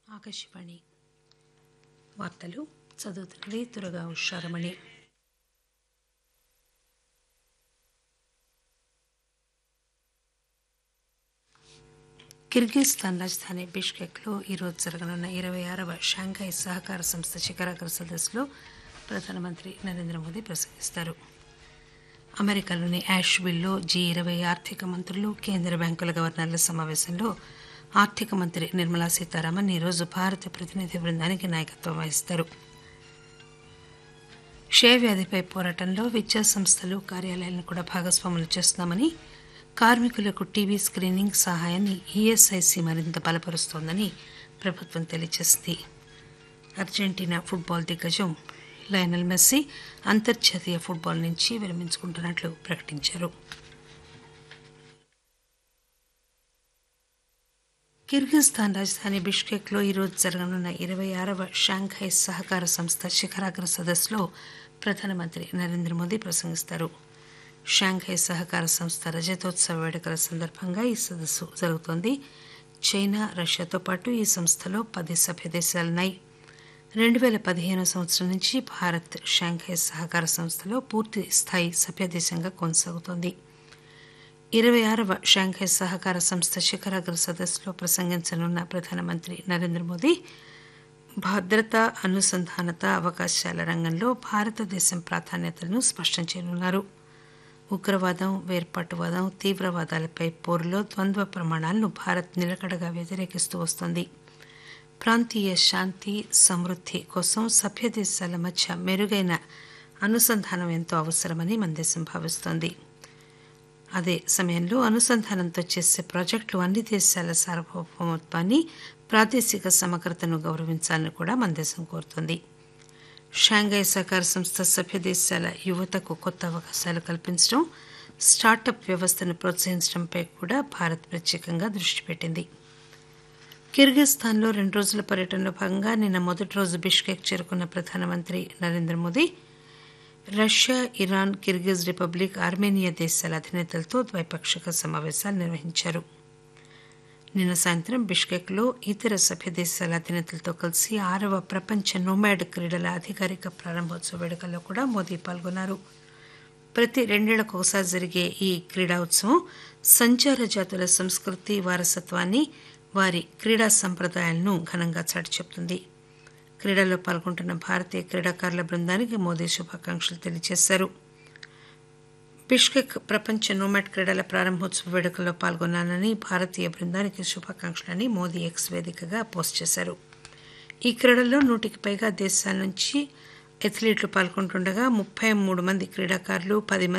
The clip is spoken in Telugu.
ఆకాశవాణి వార్తలు చదువుతున్నది తురగా ఉషారమణి కిర్గిస్థాన్ రాజధాని బిష్కెక్లో ఈరోజు జరగనున్న ఇరవై ఆరవ షాంఘై సహకార సంస్థ శిఖరాగ్ర సదస్సులో ప్రధానమంత్రి నరేంద్ర మోదీ ప్రసంగిస్తారు అమెరికాలోని యాష్విల్లో జీ ఇరవై ఆర్థిక మంత్రులు కేంద్ర బ్యాంకుల గవర్నర్ల సమావేశంలో ఆర్థిక మంత్రి నిర్మలా సీతారామన్ ఈరోజు భారత ప్రతినిధి బృందానికి నాయకత్వం వహిస్తారు క్షయవ్యాధిపై పోరాటంలో విద్యా సంస్థలు కార్యాలయాలను కూడా భాగస్వాములు చేస్తున్నామని కార్మికులకు టీవీ స్క్రీనింగ్ సహాయాన్ని ఈఎస్ఐసి మరింత బలపరుస్తోందని ప్రభుత్వం తెలియజేసింది అర్జెంటీనా ఫుట్బాల్ దిగ్గజం లయనల్ మెస్సీ అంతర్జాతీయ ఫుట్బాల్ నుంచి విరమించుకుంటున్నట్లు ప్రకటించారు కిర్గిస్థాన్ రాజధాని బిష్కెక్లో ఈరోజు జరగనున్న ఇరవై ఆరవ షాంఘై సహకార సంస్థ శిఖరాగ్ర సదస్సులో ప్రధానమంత్రి నరేంద్ర మోదీ ప్రసంగిస్తారు షాంఘై సహకార సంస్థ రజతోత్సవ వేడుకల సందర్భంగా ఈ సదస్సు జరుగుతోంది చైనా రష్యాతో పాటు ఈ సంస్థలో పది సభ్య దేశాలున్నాయి రెండు వేల పదిహేను సంవత్సరం నుంచి భారత్ షాంఘై సహకార సంస్థలో పూర్తి స్థాయి సభ్యదేశంగా కొనసాగుతోంది ఇరవై ఆరవ షాంఘై సహకార సంస్థ శిఖరాగ్ర సదస్సులో ప్రసంగించనున్న ప్రధానమంత్రి నరేంద్ర మోదీ భద్రత అనుసంధానత అవకాశాల రంగంలో భారతదేశం ప్రాధాన్యతలను స్పష్టం చేయనున్నారు ఉగ్రవాదం వేర్పాటువాదం తీవ్రవాదాలపై పోరులో ద్వంద్వ ప్రమాణాలను భారత్ నిలకడగా వ్యతిరేకిస్తూ వస్తోంది ప్రాంతీయ శాంతి సమృద్ధి కోసం సభ్య దేశాల మధ్య మెరుగైన అనుసంధానం ఎంతో అవసరమని మన దేశం భావిస్తోంది అదే సమయంలో అనుసంధానంతో చేసే ప్రాజెక్టులు అన్ని దేశాల సార్వభౌమత్వాన్ని ప్రాదేశిక సమగ్రతను గౌరవించాలని కూడా మన దేశం కోరుతోంది షాంఘై సహకార సంస్థ సభ్య దేశాల యువతకు కొత్త అవకాశాలు కల్పించడం స్టార్టప్ వ్యవస్థను ప్రోత్సహించడంపై కూడా భారత్ ప్రత్యేకంగా దృష్టి పెట్టింది కిర్గిస్థాన్లో రెండు రోజుల పర్యటనలో భాగంగా నిన్న మొదటి రోజు బిష్కెక్ చేరుకున్న ప్రధానమంత్రి Narendra Modi Russia Iran Kyrgyz republic Armenia దేశాల అధినేతలతో ద్వైపాక్షిక సమావేశాలు నిర్వహించారు నిన్న సాయంత్రం బిష్కెక్లో ఇతర సభ్య దేశాల అధినేతలతో కలిసి ఆరవ ప్రపంచ నోమాడ్ క్రీడల అధికారిక ప్రారంభోత్సవ వేడుకల్లో కూడా మోదీ పాల్గొన్నారు ప్రతి రెండేళ్లకు ఒకసారి జరిగే ఈ క్రీడా ఉత్సవం సంచార జాతుల సంస్కృతి వారసత్వాన్ని వారి క్రీడా సంప్రదాయాలను ఘనంగా చాటి చెప్తుంది క్రీడల్లో పాల్గొంటున్న భారతీయ క్రీడాకారుల బృందానికి మోదీ శుభాకాంక్షలు తెలియజేశారు బిష్కెక్ ప్రపంచ నోమాట్ క్రీడల ప్రారంభోత్సవ వేడుకల్లో పాల్గొన్నానని భారతీయ బృందానికి శుభాకాంక్షలని మోదీ ఎక్స్ వేదికగా పోస్ట్ చేశారు ఈ క్రీడల్లో నూటికి పైగా దేశాల నుంచి అథ్లీట్లు పాల్గొంటుండగా ముప్పై మూడు మంది క్రీడాకారులు పది మంది